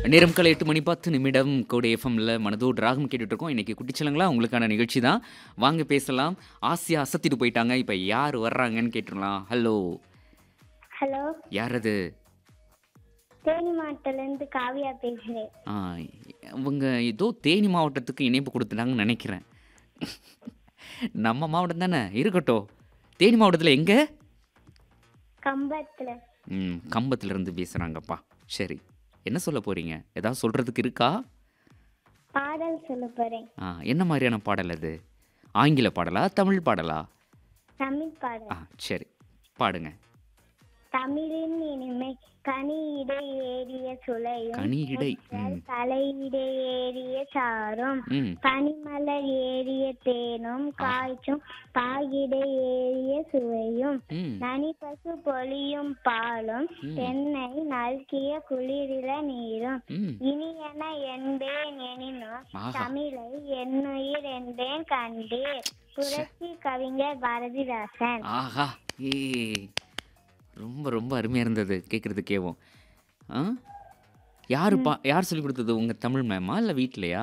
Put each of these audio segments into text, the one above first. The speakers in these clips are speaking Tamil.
நேரம் காலை எட்டு மணி பத்து நிமிடம் கோடை எஃப்எம்ல மனதோடு ராகம் கேட்டுட்டு இருக்கோம் இன்னைக்கு குட்டிச்சலங்களா உங்களுக்கான நிகழ்ச்சி தான் வாங்க பேசலாம் ஆசையா அசத்திட்டு போயிட்டாங்க இப்போ யார் வர்றாங்கன்னு கேட்டுடலாம் ஹலோ ஹலோ யார் அது தேனி மாவட்டத்திலேருந்து காவியா பேசுகிறேன் ஆ, அவங்க ஏதோ தேனி மாவட்டத்துக்கு இணைப்பு கொடுத்துட்டாங்கன்னு நினைக்கிறேன் நம்ம மாவட்டம் தானே இருக்கட்டும் தேனி மாவட்டத்தில் எங்கே கம்பத்தில் ம் கம்பத்துலேருந்து பேசுகிறாங்கப்பா சரி என்ன சொல்ல போகிறீங்க ஏதாவது சொல்கிறதுக்கு இருக்கா பாடல் சொல்ல போகிறேன் ஆ என்ன மாதிரியான பாடல் அது ஆங்கில பாடலா தமிழ் பாடலா தமிழ் பாடல் ஆ சரி பாடுங்க தமிழின் இனிமை கனியிடை ஏறிய சுளையும் கனியிடை ம் தலையிடை ஏறிய சாரும் ம் பனிமலர் ஏறிய தேனும் காய்ச்சும் பாகிடை ஏறிய சுவையும் ம் நனி பசு பொழியும் பாலும் ம். தென்னை நல்கிய குளிரில நீரும் ம் இனியன என்பேன் எனினும் ஆஹா. தமிழை என்னுயிர் என்பேன் கண்டேன் புரட்சி கவிஞர் பாரதிதாசன் ஆஹா ஏ ரொம்ப ரொம்ப அருமையாக இருந்தது கேட்குறதுக்கேவும் ஆ யார் பா யார் சொல்லி கொடுத்தது உங்கள் தமிழ் மேமா இல்லை வீட்லையா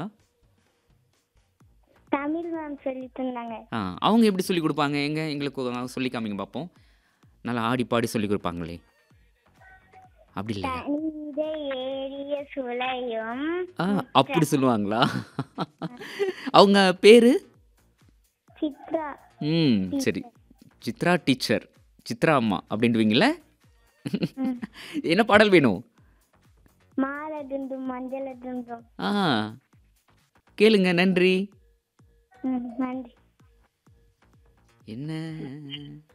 தமிழ் மேம் சொல்லி தந்தாங்க ஆ அவங்க எப்படி சொல்லி கொடுப்பாங்க எங்க எங்களுக்கு சொல்லி காமிங்க பார்ப்போம் நல்லா ஆடி பாடி சொல்லி கொடுப்பாங்களே அப்படி இல்லையா தனியிடை ஏறிய சுளையும் ஆ அப்படி சொல்லுவாங்களா அவங்க பேரு சித்ரா ம் சரி சித்ரா டீச்சர் சித்ரா அம்மா அப்படின்ட்டுவீங்களே என்ன பாடல் வேணும் மாலை துண்டும் மஞ்சள் துண்டும் ஆ கேளுங்க நன்றி ம், நன்றி என்ன